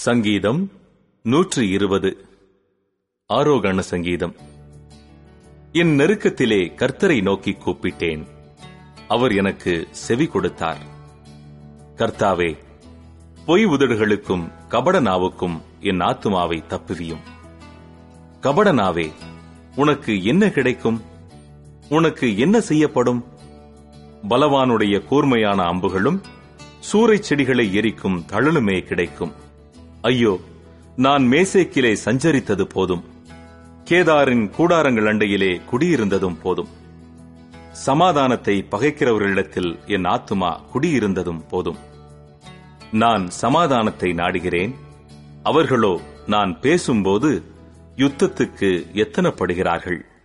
சங்கீதம் நூற்று இருபது ஆரோகண சங்கீதம் என் நெருக்கத்திலே கர்த்தரை நோக்கி கூப்பிட்டேன் அவர் எனக்கு செவி கொடுத்தார் கர்த்தாவே பொய் உதடுகளுக்கும் கபட நாவுக்கும் என் ஆத்துமாவை தப்புவியும் கபட நாவே உனக்கு என்ன கிடைக்கும் உனக்கு என்ன செய்யப்படும் பலவானுடைய கூர்மையான அம்புகளும் சூறைச் செடிகளை எரிக்கும் தழலுமே கிடைக்கும் ஐயோ நான் மேசேக்கிலே சஞ்சரித்தது போதும் கேதாரின் கூடாரங்கள் அண்டையிலே குடியிருந்ததும் போதும் சமாதானத்தை பகைக்கிறவர்களிடத்தில் என் ஆத்துமா குடியிருந்ததும் போதும் நான் சமாதானத்தை நாடுகிறேன் அவர்களோ நான் பேசும்போது யுத்தத்துக்கு எத்தனப்படுகிறார்கள்